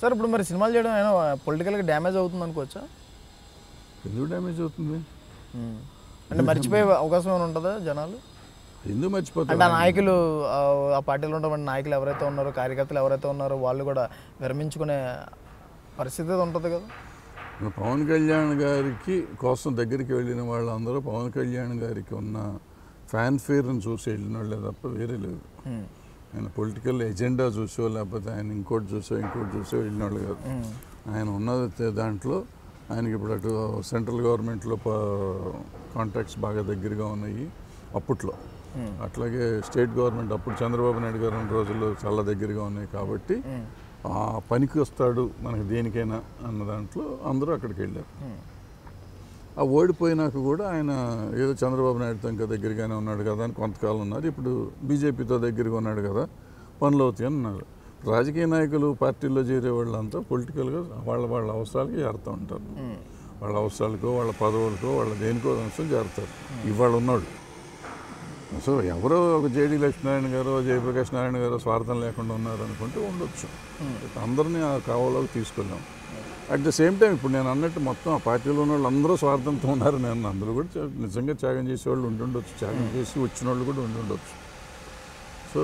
Sir ఇప్పుడు మరి సినిమాలు చేయడం అయినా పొలిటికల్గా డ్యామేజ్ అవుతుంది అనుకోవచ్చా ఎందుకు డ్యామేజ్ అవుతుంది ఉమ్. అంటే మర్చిపోయే అవకాశం ఏమైనా ఉంటుందా జనాలు ఎందుకు అంటే మర్చిపోతారు ఆ నాయకులు ఆ, ఆ పార్టీలో ఉన్నటువంటి నాయకులు ఎవరైతే ఉన్నారో కార్యకర్తలు ఎవరైతే ఉన్నారో వాళ్ళు కూడా విరమించుకునే పరిస్థితి అయితే ఉంటుంది కదా ఇప్పుడు పవన్ కళ్యాణ్ గారికి కోసం దగ్గరికి వెళ్ళిన వాళ్ళందరూ పవన్ కళ్యాణ్ గారికి ఉన్న ఫ్యాన్ ఫేర్ని చూసి వెళ్ళిన వాళ్ళే తప్ప వేరే లేదు ఉమ్. ఆయన పొలిటికల్ ఎజెండా చూసో లేకపోతే ఆయన ఇంకోటి చూసో ఇంకోటి చూసో వెళ్ళిన వాళ్ళు కాదు ఉమ్. ఆయన ఉన్నది దాంట్లో ఆయనకి ఇప్పుడు అటు సెంట్రల్ గవర్నమెంట్లో కాంట్రాక్ట్స్ బాగా దగ్గరగా ఉన్నాయి అప్పట్లో ఉమ్. అట్లాగే స్టేట్ గవర్నమెంట్ అప్పుడు చంద్రబాబు నాయుడు గారు ఉన్న రోజుల్లో చాలా దగ్గరగా ఉన్నాయి కాబట్టి ఉమ్. ఆ పనికి వస్తాడు మనకి దేనికైనా అన్న దాంట్లో అందరూ అక్కడికి వెళ్ళారు ఉమ్. ఆ ఓడిపోయినాక కూడా ఆయన ఏదో చంద్రబాబు నాయుడుతో ఇంకా దగ్గరగానే ఉన్నాడు కదా అని కొంతకాలం ఉన్నారు ఇప్పుడు బీజేపీతో దగ్గరగా ఉన్నాడు కదా పనులు అవుతాయి అని ఉన్నారు రాజకీయ నాయకులు పార్టీల్లో చేరే వాళ్ళంతా పొలిటికల్గా వాళ్ళ వాళ్ళ అవసరాలకి చేరుతూ ఉంటారు ఉమ్. వాళ్ళ అవసరాలకో వాళ్ళ పదవులకో వాళ్ళ దేనికో అవసరం చేరుతారు ఇవాళ ఉన్నాడు సో ఎవరో ఒక జేడీ లక్ష్మీనారాయణ గారు జయప్రకాష్ నారాయణ గారు స్వార్థం లేకుండా ఉన్నారు అనుకుంటే ఉండొచ్చు అందరినీ ఆ కావలోకి తీసుకెళ్ళాం అట్ ద సేమ్ టైం ఇప్పుడు నేను అన్నట్టు మొత్తం ఆ పార్టీలో ఉన్న వాళ్ళు అందరూ స్వార్థంతో ఉన్నారు నేను అందరూ కూడా చా- నిజంగా త్యాగం చేసే వాళ్ళు ఉండుండొచ్చు త్యాగం చేసి వచ్చిన వాళ్ళు కూడా ఉండుండొచ్చు సో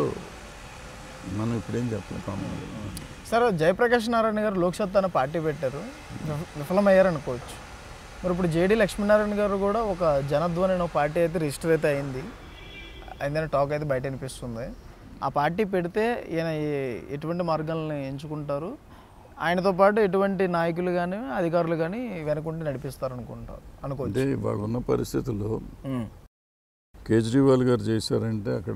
మనం ఇప్పుడేం చెప్పలేం కామన్ సార్ జయప్రకాష్ నారాయణ గారు లోక్సత్తా అనే పార్టీ పెట్టారు విఫ- విఫలమయ్యారు అనుకోవచ్చు మరి ఇప్పుడు జేడీ లక్ష్మీనారాయణ గారు కూడా ఒక జనధ్వని అనే ఒక పార్టీ అయితే రిజిస్టర్ అయితే అయింది అయిందని టాక్ అయితే బయట అనిపిస్తుంది ఆ పార్టీ పెడితే ఈయన ఏ- ఎటువంటి మార్గాలను ఎంచుకుంటారు ఆయనతో పాటు ఎటువంటి నాయకులు కానీ అధికారులు కానీ వెనకుండి నడిపిస్తారు అనుకుంటారు అనుకోవచ్చు అంటే ఇవాళ ఉన్న పరిస్థితుల్లో ఉమ్. కేజ్రీవాల్ గారు చేశారంటే అక్కడ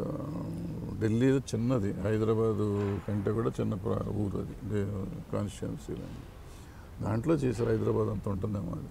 ఢిల్లీ చిన్నది హైదరాబాదు కంటే కూడా చిన్న ప్ర- ఊరు అది కాన్స్టిట్యున్సీలో దాంట్లో చేశారు హైదరాబాద్ అంత ఉంటుందేమో అది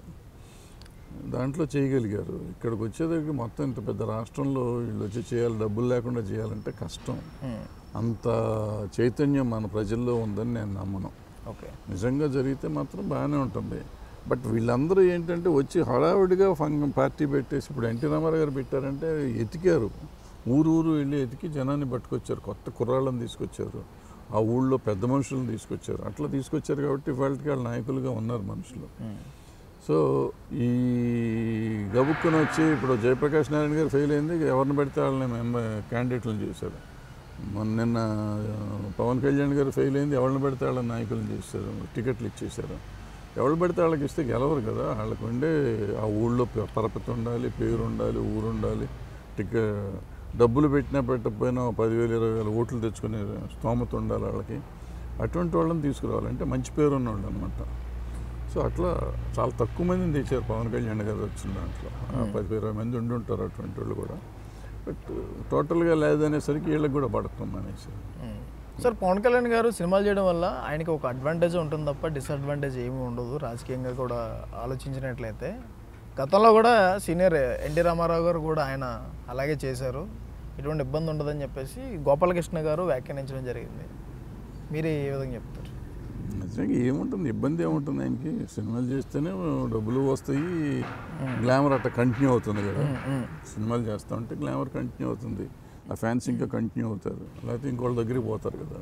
దాంట్లో చేయగలిగారు ఇక్కడికి వచ్చేదానికి మొత్తం ఇంత పెద్ద రాష్ట్రంలో వీళ్ళు వచ్చి చేయాలి డబ్బులు లేకుండా చేయాలంటే కష్టం ఉమ్. అంత చైతన్యం మన ప్రజల్లో ఉందని నేను నమ్మను ఓకే నిజంగా జరిగితే మాత్రం బాగానే ఉంటుంది బట్ వీళ్ళందరూ ఏంటంటే వచ్చి హడావిడిగా ఫంగం పార్టీ పెట్టేసి ఇప్పుడు ఎన్టీ రామారావు గారు పెట్టారంటే ఎతికారు ఊరు ఊరు వెళ్ళి ఎతికి జనాన్ని పట్టుకొచ్చారు కొత్త కుర్రాళ్ళని తీసుకొచ్చారు ఆ ఊళ్ళో పెద్ద మనుషులను తీసుకొచ్చారు అట్లా తీసుకొచ్చారు కాబట్టి వాళ్ళకి వాళ్ళ నాయకులుగా ఉన్నారు మనుషులు ఉమ్. సో ఈ గబుక్కుని వచ్చి ఇప్పుడు జయప్రకాష్ నారాయణ గారు ఫెయిల్ అయింది ఎవరిని పెడితే వాళ్ళని మెంబ క్యాండిడేట్లను చేశారు మొన్న నిన్న ఆ, పవన్ కళ్యాణ్ గారు ఫెయిల్ అయింది ఎవరిని పెడితే వాళ్ళని నాయకులను చేశారు టికెట్లు ఇచ్చేశారు ఎవరు పెడితే వాళ్ళకి ఇస్తే గెలవరు కదా వాళ్ళకు ఉండే ఆ ఊళ్ళో ప- పరపతి ఉండాలి పేరు ఉండాలి ఊరు ఉండాలి టికె డబ్బులు పెట్టినా పెట్టకపోయినా ఓ పదివేలు ఇరవై వేల ఓట్లు తెచ్చుకునే స్తోమత ఉండాలి వాళ్ళకి అటువంటి వాళ్ళని తీసుకురావాలంటే మంచి పేరు ఉన్నవాళ్ళు అనమాట సో అట్లా చాలా తక్కువ మందిని తెచ్చారు పవన్ కళ్యాణ్ గారు వచ్చిన దాంట్లో ఆ పది ఇరవై మంది ఉండి ఉంటారు అటువంటి వాళ్ళు కూడా బట్ టోటల్గా లేదనేసరికి వీళ్ళకి కూడా పడతాం అనేసి మ్మ్. సార్ పవన్ కళ్యాణ్ గారు సినిమాలు చేయడం వల్ల ఆయనకి ఒక అడ్వాంటేజ్ ఉంటుంది తప్ప డిసడ్వాంటేజ్ ఏమీ ఉండదు రాజకీయంగా కూడా ఆలోచించినట్లయితే గతంలో కూడా సీనియర్ ఎన్టీ రామారావు గారు కూడా ఆయన అలాగే చేశారు ఎటువంటి ఇబ్బంది ఉండదని చెప్పేసి గోపాలకృష్ణ గారు వ్యాఖ్యానించడం జరిగింది మీరు ఏ విధంగా చెప్తారు నిజంగా ఏముంటుంది ఇబ్బంది ఏముంటుంది ఆయనకి సినిమాలు చేస్తేనే డబ్బులు వస్తాయి గ్లామర్ అట్లా కంటిన్యూ అవుతుంది కదా సినిమాలు చేస్తూ ఉంటే గ్లామర్ కంటిన్యూ అవుతుంది ఆ ఫ్యాన్స్ ఇంకా కంటిన్యూ అవుతారు లేకపోతే ఇంకోళ్ళ దగ్గరికి పోతారు కదా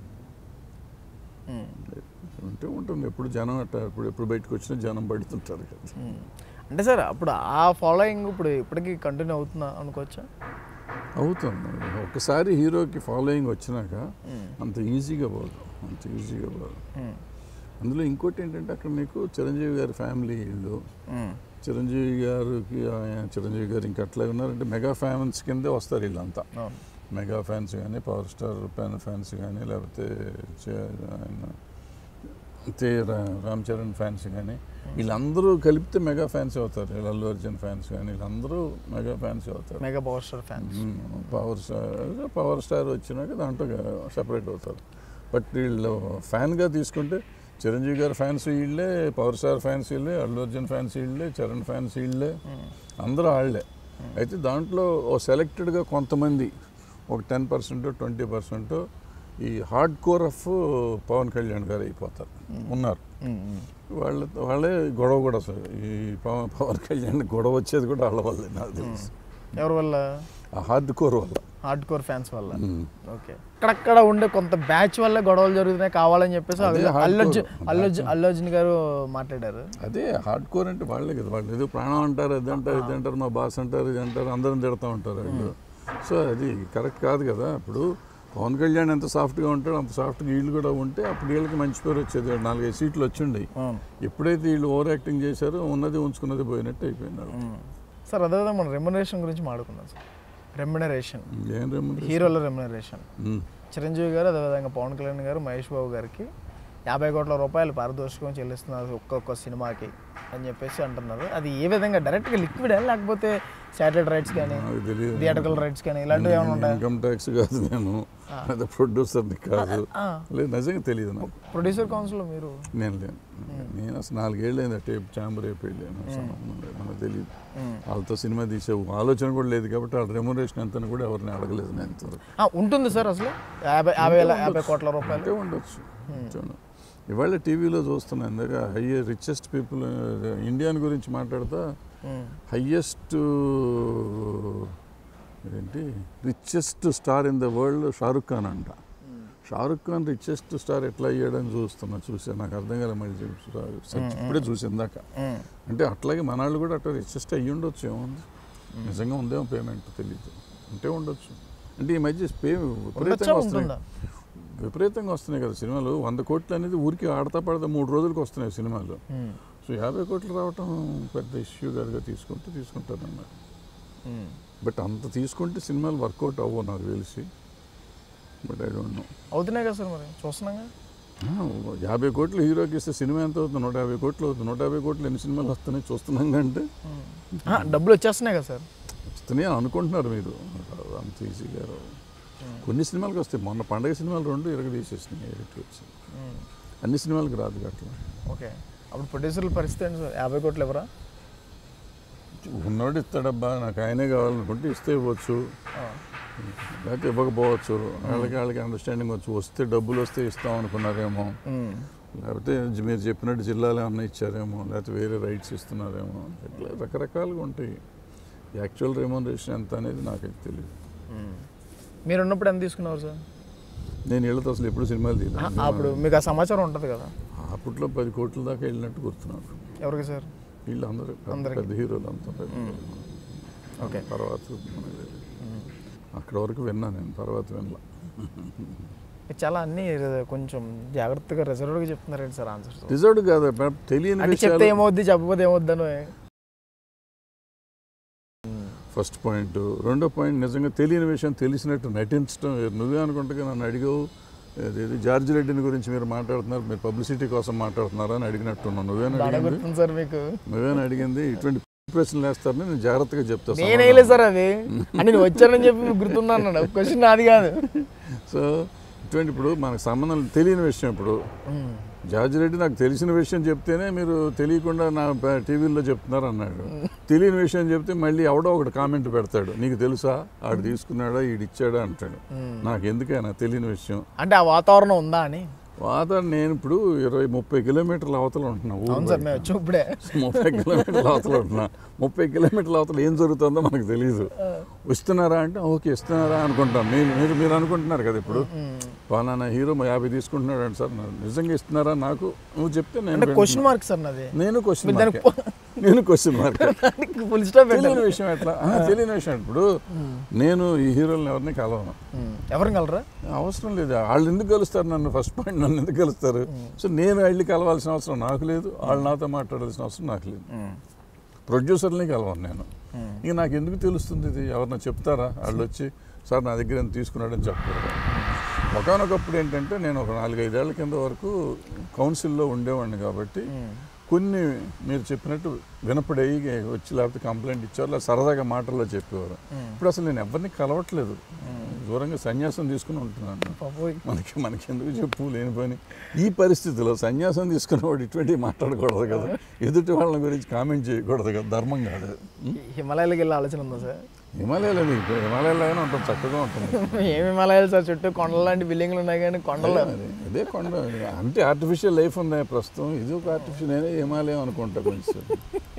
మ్మ్. ఉంటే ఉంటుంది ఎప్పుడు జనం అట్ట ఇప్పుడు ఎప్పుడు బయటకు వచ్చినా జనం పడుతుంటారు కదా మ్మ్. అంటే సార్ అప్పుడు ఆ ఫాలోయింగ్ ఇప్పుడు ఇప్పటికీ కంటిన్యూ అవుతుందా అనుకోవచ్చా అవుతుంది ఒకసారి హీరోకి ఫాలోయింగ్ వచ్చినాక మ్మ్. అంత ఈజీగా పోదు అంత ఈజీగా పోదు మ్మ్. అందులో ఇంకోటి ఏంటంటే అక్కడ నీకు చిరంజీవి గారి ఫ్యామిలీ ఇల్లు మ్మ్. చిరంజీవి గారికి ఆయన చిరంజీవి గారు ఇంకా అట్లా ఉన్నారంటే మెగా ఫ్యాన్స్ కిందే వస్తారు వీళ్ళంతా అవును మెగా ఫ్యాన్స్ కానీ పవర్ స్టార్ ఫ్యాన్ ఫ్యాన్స్ కానీ లేకపోతే చే- ఆయన తే రా- రామ్ చరణ్ ఫ్యాన్స్ కానీ వీళ్ళందరూ కలిపితే మెగా ఫ్యాన్స్ అవుతారు వీళ్ళు అల్లు అర్జున్ ఫ్యాన్స్ కానీ వీళ్ళందరూ మెగా ఫ్యాన్స్ అవుతారు మెగా పవర్ స్టార్ ఫ్యాన్స్ మ్మ్. పవర్ స్టార్ పవర్ స్టార్ వచ్చినాక దాంట్లో సపరేట్ అవుతారు బట్ వీళ్ళు ఫ్యాన్గా తీసుకుంటే చిరంజీవి గారి ఫ్యాన్స్ వీళ్ళే పవర్ స్టార్ ఫ్యాన్స్ వీళ్ళే అల్లు అర్జున్ ఫ్యాన్స్ వీళ్ళే చరణ్ ఫ్యాన్స్ వీళ్ళే అందరూ వాళ్ళే అయితే దాంట్లో ఓ సెలెక్టెడ్గా కొంతమంది ఒక టెన్ పర్సెంట్ ట్వంటీ పర్సెంట్ ఈ hard core of Pawan Kalyan garu అయిపోతారు ఉన్నారు వాళ్ళ వాళ్ళే గొడవ కూడా సార్ ఈ పవన్ పవన్ కళ్యాణ్ గొడవ వచ్చేది కూడా వాళ్ళ వల్లే నాకు తెలుసు ఎవరి వల్ల ఆ హార్డ్ కోర్ వల్ల హార్డ్ కోర్ ఫ్యాన్స్ వల్ల ఉమ్. ఓకే అక్కడక్కడ ఉండే కొంత బ్యాచ్ వల్ల గొడవలు జరుగుతున్నాయి కావాలని చెప్పేసి అదే అల్లు- hardcore. అల్లు అర్జున్ అల్లు అర్జున్ అల్లు అర్జున్ గారు మాట్లాడారు అదే హార్డ్ కోర్ అంటే వాళ్ళే కదా వాళ్ళు ఏదో ప్రాణం అంటారు అది అంటారు ఇది అంటారు మా బాస్ అంటారు ఇది అంటారు అందరం తిడతా ఉంటారు వాళ్ళు సో అది కరెక్ట్ కాదు కదా ఇప్పుడు పవన్ కళ్యాణ్ ఎంత సాఫ్ట్గా ఉంటాడో అంత సాఫ్ట్గా వీళ్ళు కూడా ఉంటే అప్పుడు వీళ్ళకి మంచి పేరు వచ్చేది నాలుగైదు సీట్లు వచ్చిండయి ఎప్పుడైతే వీళ్ళు ఓవర్ యాక్టింగ్ చేశారో ఉన్నది ఉంచుకున్నది పోయినట్టు అయిపోయినారు సార్ అదేవిధంగా మనం రెమ్యునరేషన్ గురించి మాట్లాడుకుందాం సార్ రెమ్యునరేషన్ ఏం రెమ్యూనరేషన్? హీరోల రెమ్యునరేషన్ ఉమ్. చిరంజీవి గారు అదేవిధంగా పవన్ కళ్యాణ్ గారు మహేష్ బాబు గారికి యాభై కోట్ల రూపాయలు పారితోషికం చెల్లిస్తున్నారు ఒక్కొక్క సినిమాకి అని చెప్పేసి అంటున్నారు అది ఏ విధంగా డైరెక్ట్గా లిక్విడా లేకపోతే శాటిలైట్ రైట్స్ కానీ నాకు తెలియదు థియేటర్కల్ రైట్స్ కానీ ఇలాంటివి ఏమైనా ఉంటాయి ఇన్కమ్ ట్యాక్స్ కాదు నేను అదే ప్రొడ్యూసర్ని కాదు ఆ. లేదు నిజంగా తెలియదు నాకు ప్రొడ్యూసర్ కౌన్సిల్ మీరు నేను లేను నేను అసలు నాలుగేళ్ళు అయింది ఆ టేప్ ఛాంబర్ అయిపోయి మనకు తెలియదు వాళ్ళతో సినిమా తీసే ఆలోచన కూడా లేదు కాబట్టి వాళ్ళ రెమ్యునరేషన్ ఎంత కూడా ఎవరిని అడగలేదు నేను ఇంతవరకు ఆ, ఉంటుంది సార్ అసలు యాభై యాభై వేల యాభై కోట్ల రూపాయలు అంటే ఉండొచ్చు చూడు. ఇవాళ టీవీలో చూస్తున్నా ఇందాక హై రిచెస్ట్ పీపుల్ ఇండియాని గురించి మాట్లాడతా ఉమ్. హయ్యెస్ట్ ఏంటి richest star in the world Shahrukh Khan అంట షారుఖ్ ఖాన్ రిచెస్ట్ స్టార్ ఎట్లా అయ్యాడని చూస్తున్నా చూసా నాకు అర్థం కాలే మళ్ళీ చూసి- search ఇప్పుడే చూసి ఇందాక ఉమ్. అంటే అట్లాగే మన వాళ్ళు కూడా అట్లా రిచెస్ట్ అయ్యి ఉండొచ్చు ఏముంది నిజంగా ఉందేమో పేమెంట్ తెలియదు ఉంటే ఉండొచ్చు అంటే ఈ మధ్య పే ఉండొచ్చా విపరీతంగా వస్తున్నాయి ఉంటుందా విపరీతంగా వస్తున్నాయి కదా సినిమాలు వంద కోట్లు అనేది ఊరికి ఆడతా పడతా మూడు రోజులకు వస్తున్నాయి సినిమాలు ఉమ్. సో యాభై కోట్లు రావటం పెద్ద ఇష్యూ గారుగా తీసుకుంటే తీసుకుంటారన్నారు ఉమ్. బట్ అంత తీసుకుంటే సినిమాలు వర్కౌట్ అవ్వవు నాకు తెలిసి బట్ ఐ డోంట్ నో అవుతున్నాయి కదా సార్ మరి చూస్తున్నాగా యాభై కోట్లు హీరోకి ఇస్తే సినిమా ఎంత అవుతుంది నూట యాభై కోట్లు అవుతుంది నూట యాభై కోట్లు ఎన్ని సినిమాలు వస్తున్నాయి చూస్తున్నాం అంటే ఆ, డబ్బులు వచ్చేస్తున్నాయి కదా సార్ వస్తున్నాయి అని అనుకుంటున్నారు మీరు అంత ఈజీగా రావు. కొన్ని సినిమాలకు వస్తాయి మొన్న పండగ సినిమాలు రెండు ఇరగ తీసేసినాయి ఎడిట్ వచ్చి ఉమ్. అన్ని సినిమాలకు రాదు అట్లా ఓకే అప్పుడు ప్రొడ్యూసర్ల పరిస్థితి ఏంటి సార్ యాభై కోట్లు ఎవరా ఉన్నోడు ఇస్తాడబ్బా నాకు ఆయనే కావాలనుకుంటే ఇస్తే ఇవ్వచ్చు లేకపోతే ఇవ్వకపోవచ్చు వాళ్ళకి వాళ్ళకి అండర్స్టాండింగ్ వచ్చు వస్తే డబ్బులు వస్తే ఇస్తాం అనుకున్నారేమో లేకపోతే జి- మీరు చెప్పినట్టు జిల్లాలు ఏమన్నా ఇచ్చారేమో లేకపోతే వేరే రైట్స్ ఇస్తున్నారేమో ఇట్లా రకరకాలుగా ఉంటాయి యాక్చువల్ రెమ్యూనరేషన్ ఎంత అనేది నాకైతే తెలియదు మీరు ఉన్నప్పుడు ఎంత తీసుకున్నారు సార్ నేను వీళ్ళతో అసలు ఎప్పుడు సినిమాలు ఆ, తీయలేదు అప్పుడు మీకు ఆ సమాచారం ఉంటుంది కదా అప్పట్లో పది కోట్ల దాకా వెళ్ళినట్టు గుర్తున్నాను ఎవరికి సార్ వీళ్ళందరూ పెద్ద- అందరికీ. పెద్ద హీరోలు అంతా పెద్ద ఓకే తర్వాత మనకు తెలియదు. అక్కడ వరకు విన్నా నేను తర్వాత వినలా చాలా అన్ని కొంచెం జాగ్రత్తగా రిజర్వ్గా చెప్తున్నారండి సార్ ఆన్సర్స్ రిజర్వ్డ్ కాదు పె- తెలియని అంటే చెప్తే విషయాలు ఏమవుద్ది చెప్పకపోతే ఏమవుద్దని ఫస్ట్ పాయింట్ రెండో పాయింట్ నిజంగా తెలియని విషయం తెలిసినట్టు నటించడం వేరు. నువ్వే అనుకుంటా నన్ను అడిగావు ఏది జార్జ్ రెడ్డిని గురించి మీరు మాట్లాడుతున్నారు మీరు పబ్లిసిటీ కోసం మాట్లాడుతున్నారా అని అడిగినట్టున్నావు నువ్వేనా బాగా అడిగింది గుర్తుంది సార్ మీకు నువ్వేనా అడిగింది ఇటువంటి ప్రశ్నలు వేస్తారని నేను జాగ్రత్తగా చెప్తా నేను వేయలేదు సార్ అది అంటే నేను వచ్చానని చెప్పి మీకు గుర్తుందా అన్నాడు క్వశ్చన్ నాది కాదు సో ఇటువంటి ఇప్పుడు మనకు సంబంధం తెలియని విషయం ఇప్పుడు జార్జ్ రెడ్డి నాకు తెలిసిన విషయం చెప్తేనే మీరు తెలియకుండా నా ప- టీవీలో చెప్తున్నారు అన్నాడు తెలియని విషయం చెప్తే మళ్ళీ ఎవడో ఒకటి కామెంట్ పెడతాడు నీకు తెలుసా ఆడు తీసుకున్నాడా ఈడు ఇచ్చాడా అంటాడు నాకు ఎందుకైనా తెలియని విషయం అంటే ఆ వాతావరణం ఉందా అని వాతావరణం నేను ఇప్పుడు ఇరవై ముప్పై కిలోమీటర్ల అవతల ఉంటున్నా ఊరు అవును సార్ మేము వచ్చి ఇప్పుడే ముప్పై కిలోమీటర్ల అవతల ఉంటున్నా ముప్పై కిలోమీటర్ల అవతల ఏం జరుగుతుందో మనకు తెలియదు ఇస్తున్నారా అంటే ఓకే ఇస్తున్నారా అనుకుంటాం మీరు మీరు మీరు అనుకుంటున్నారు కదా ఇప్పుడు పలానా హీరో మా యాభై తీసుకుంటున్నాడు అంటే సార్ నాకు నిజంగా ఇస్తున్నారా నాకు నువ్వు చెప్తే నేను అంటే వింటున్నా. క్వశ్చన్ మార్క్ సార్ నాది నేను క్వశ్చన్ మీరు దానికి మార్క్ నేను క్వశ్చన్ మార్క్ ఫుల్ స్టాప్ తెలియని విషయం ఎట్లా ఆ, తెలియని విషయం ఇప్పుడు నేను ఈ హీరోలను ఎవరిని కలవను ఎవరిని కలరా అవసరం లేదు వాళ్ళు ఎందుకు కలుస్తారు నన్ను ఫస్ట్ పాయింట్ నన్ను ఎందుకు కలుస్తారు సో నేను వెళ్ళి కలవాల్సిన అవసరం నాకు లేదు వాళ్ళు నాతో మాట్లాడాల్సిన అవసరం నాకు లేదు ప్రొడ్యూసర్ని కలవను నేను ఇక నాకు ఎందుకు తెలుస్తుంది ఇది ఎవరన్నా చెప్తారా వాళ్ళు వచ్చి సార్ నా దగ్గర ఎంత తీసుకున్నాడని చెప్తారు ఒకనొకప్పుడు ఏంటంటే నేను ఒక నాలుగైదేళ్ల కింద వరకు కౌన్సిల్లో ఉండేవాడిని కాబట్టి కొన్ని మీరు చెప్పినట్టు వినపడేయి వచ్చి లేకపోతే కంప్లైంట్ ఇచ్చారు లేదా సరదాగా మాటల్లో చెప్పేవారు ఇప్పుడు అసలు నేను ఎవరిని కలవట్లేదు దూరంగా సన్యాసం తీసుకుని ఉంటున్నాను పాపోయ్ మనకి మనకి ఎందుకు చెప్పు లేని పని ఈ పరిస్థితిలో సన్యాసం తీసుకున్నవాడు ఇటువంటివి మాట్లాడకూడదు కదా ఎదుటి వాళ్ళ గురించి కామెంట్ చేయకూడదు కదా ధర్మం కాదు హిమాలయాలకు వెళ్ళే ఆలోచన ఉందా సార్ హిమాలయాలో నీకు హిమాలయాలో ఉంటుంది చక్కగా ఉంటుంది ఏమి హిమాలయాలు సార్ చుట్టూ కొండల లాంటి బిల్డింగ్లు ఉన్నాయి కానీ కొండలు అదే, అదే కొండ అంటే ఆర్టిఫిషియల్ లైఫ్ ఉంది ప్రస్తుతం ఇది ఒక ఆర్టిఫిషియల్ నేనే హిమాలయం అనుకుంటా కొంచెం